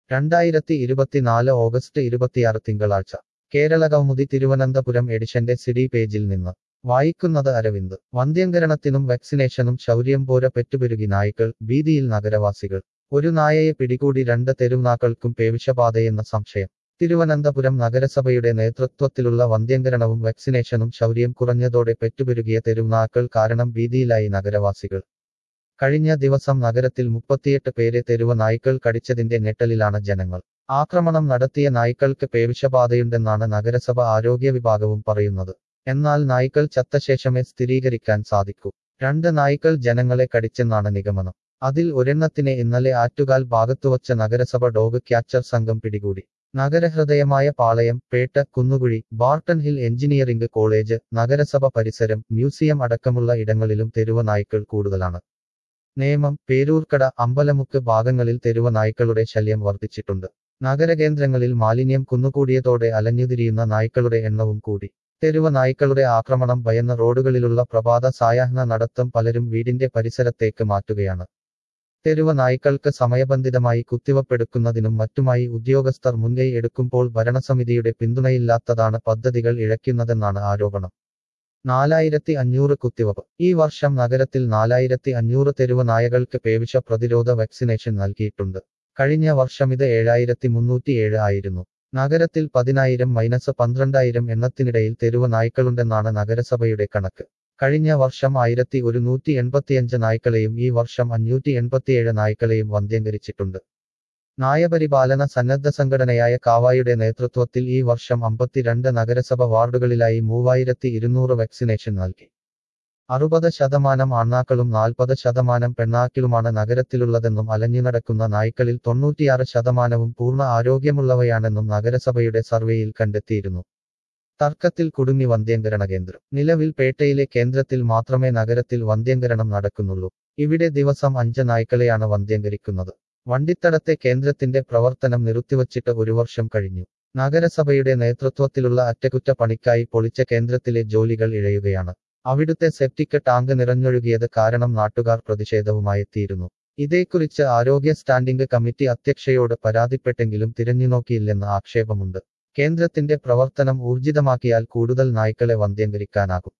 രണ്ടായിരത്തി ഇരുപത്തിനാല് ഓഗസ്റ്റ് ഇരുപത്തിയാറ് തിങ്കളാഴ്ച കേരള കൗമുദി തിരുവനന്തപുരം എഡിഷന്റെ സിഡി പേജിൽ നിന്ന് വായിക്കുന്നത് അരവിന്ദ് വന്ധ്യംകരണത്തിനും വാക്സിനേഷനും ശൗര്യം പോര പെറ്റുപെരുകി നായ്ക്കൾ ഭീതിയിൽ നഗരവാസികൾ ഒരു നായയെ പിടികൂടി രണ്ട് തെരുവുനാക്കൾക്കും പേവിഷബാധയെന്ന സംശയം തിരുവനന്തപുരം നഗരസഭയുടെ നേതൃത്വത്തിലുള്ള വന്ധ്യംകരണവും വാക്സിനേഷനും ശൗര്യം കുറഞ്ഞതോടെ പെറ്റുപെരുകിയ തെരുവുനാക്കൾ കാരണം ഭീതിയിലായി നഗരവാസികൾ കഴിഞ്ഞ ദിവസം നഗരത്തിൽ മുപ്പത്തിയെട്ട് പേരെ തെരുവ നായ്ക്കൾ കടിച്ചതിന്റെ ഞെട്ടലിലാണ് ജനങ്ങൾ ആക്രമണം നടത്തിയ നായ്ക്കൾക്ക് പേവിഷബാധയുണ്ടെന്നാണ് നഗരസഭ ആരോഗ്യ വിഭാഗവും പറയുന്നത് എന്നാൽ നായ്ക്കൾ ചത്ത ശേഷമേ സ്ഥിരീകരിക്കാൻ സാധിക്കൂ രണ്ട് നായ്ക്കൾ ജനങ്ങളെ കടിച്ചെന്നാണ് നിഗമനം അതിൽ ഒരെണ്ണത്തിനെ ഇന്നലെ ആറ്റുകാൽ ഭാഗത്തുവച്ച നഗരസഭ ഡോഗ് ക്യാച്ചർ സംഘം പിടികൂടി നഗരഹൃദയമായ Palayam Pettah Kunnukuzhi Barton Hill engineering college നഗരസഭ പരിസരം മ്യൂസിയം അടക്കമുള്ള ഇടങ്ങളിലും തെരുവ നായ്ക്കൾ കൂടുതലാണ് നേമം പേരൂർക്കട അമ്പലമുക്ക് ഭാഗങ്ങളിൽ തെരുവ നായ്ക്കളുടെ ശല്യം വർദ്ധിച്ചിട്ടുണ്ട് നഗരകേന്ദ്രങ്ങളിൽ മാലിന്യം കുന്നുകൂടിയതോടെ അലഞ്ഞുതിരിയുന്ന നായ്ക്കളുടെ എണ്ണവും കൂടി തെരുവ നായ്ക്കളുടെ ആക്രമണം ഭയന്ന റോഡുകളിലുള്ള പ്രഭാത സായാഹ്ന നടത്തം പലരും വീടിന്റെ പരിസരത്തേക്ക് മാറ്റുകയാണ് തെരുവ നായ്ക്കൾക്ക് സമയബന്ധിതമായി കുത്തിവപ്പെടുക്കുന്നതിനും മറ്റുമായി ഉദ്യോഗസ്ഥർ മുൻകൈ എടുക്കുമ്പോൾ ഭരണസമിതിയുടെ പിന്തുണയില്ലാത്തതാണ് പദ്ധതികൾ ഇഴയ്ക്കുന്നതെന്നാണ് ആരോപണം നാലായിരത്തി അഞ്ഞൂറ് കുത്തിവപ്പ് ഈ വർഷം നഗരത്തിൽ നാലായിരത്തി അഞ്ഞൂറ് തെരുവ നായകൾക്ക് പേവിഷ പ്രതിരോധ വാക്സിനേഷൻ നൽകിയിട്ടുണ്ട് കഴിഞ്ഞ വർഷം ഇത് ഏഴായിരത്തി മുന്നൂറ്റിയേഴ് ആയിരുന്നു നഗരത്തിൽ പതിനായിരം മൈനസ് പന്ത്രണ്ടായിരം എണ്ണത്തിനിടയിൽ തെരുവ നായ്ക്കളുണ്ടെന്നാണ് നഗരസഭയുടെ കണക്ക് കഴിഞ്ഞ വർഷം ആയിരത്തി ഒരുന്നൂറ്റി എൺപത്തിയഞ്ച് നായ്ക്കളെയും ഈ വർഷം അഞ്ഞൂറ്റി എൺപത്തിയേഴ് നായ്ക്കളെയും വന്ധ്യംകരിച്ചിട്ടുണ്ട് നായപരിപാലന സന്നദ്ധ സംഘടനയായ കാവായുടെ നേതൃത്വത്തിൽ ഈ വർഷം അമ്പത്തിരണ്ട് നഗരസഭ വാർഡുകളിലായി മൂവായിരത്തി ഇരുന്നൂറ് വാക്സിനേഷൻ നൽകി അറുപത് ശതമാനം ആണ്ണാക്കളും നാൽപ്പത് ശതമാനം പെണ്ണാക്കിലുമാണ് നഗരത്തിലുള്ളതെന്നും അലഞ്ഞുനടക്കുന്ന നായ്ക്കളിൽ തൊണ്ണൂറ്റിയാറ് ശതമാനവും പൂർണ്ണ ആരോഗ്യമുള്ളവയാണെന്നും നഗരസഭയുടെ സർവേയിൽ കണ്ടെത്തിയിരുന്നു തർക്കത്തിൽ കുടുങ്ങി വന്ധ്യംകരണ കേന്ദ്രം നിലവിൽ പേട്ടയിലെ കേന്ദ്രത്തിൽ മാത്രമേ നഗരത്തിൽ വന്ധ്യംകരണം നടക്കുന്നുള്ളൂ ഇവിടെ ദിവസം അഞ്ച് നായ്ക്കളെയാണ് വന്ധ്യംകരിക്കുന്നത് വണ്ടിത്തടത്തെ കേന്ദ്രത്തിന്റെ പ്രവർത്തനം നിർത്തിവച്ചിട്ട് ഒരു വർഷം കഴിഞ്ഞു നഗരസഭയുടെ നേതൃത്വത്തിലുള്ള അറ്റകുറ്റപ്പണിക്കായി പൊളിച്ച കേന്ദ്രത്തിലെ ജോലികൾ ഇഴയുകയാണ് അവിടുത്തെ സെപ്റ്റിക് ടാങ്ക് നിറഞ്ഞൊഴുകിയത് കാരണം നാട്ടുകാർ പ്രതിഷേധവുമായെത്തിയിരുന്നു ഇതേക്കുറിച്ച് ആരോഗ്യ സ്റ്റാൻഡിംഗ് കമ്മിറ്റി അധ്യക്ഷയോട് പരാതിപ്പെട്ടെങ്കിലും തിരഞ്ഞുനോക്കിയില്ലെന്ന് ആക്ഷേപമുണ്ട് കേന്ദ്രത്തിന്റെ പ്രവർത്തനം ഊർജിതമാക്കിയാൽ കൂടുതൽ നായ്ക്കളെ വന്ധ്യംകരിക്കാനാകും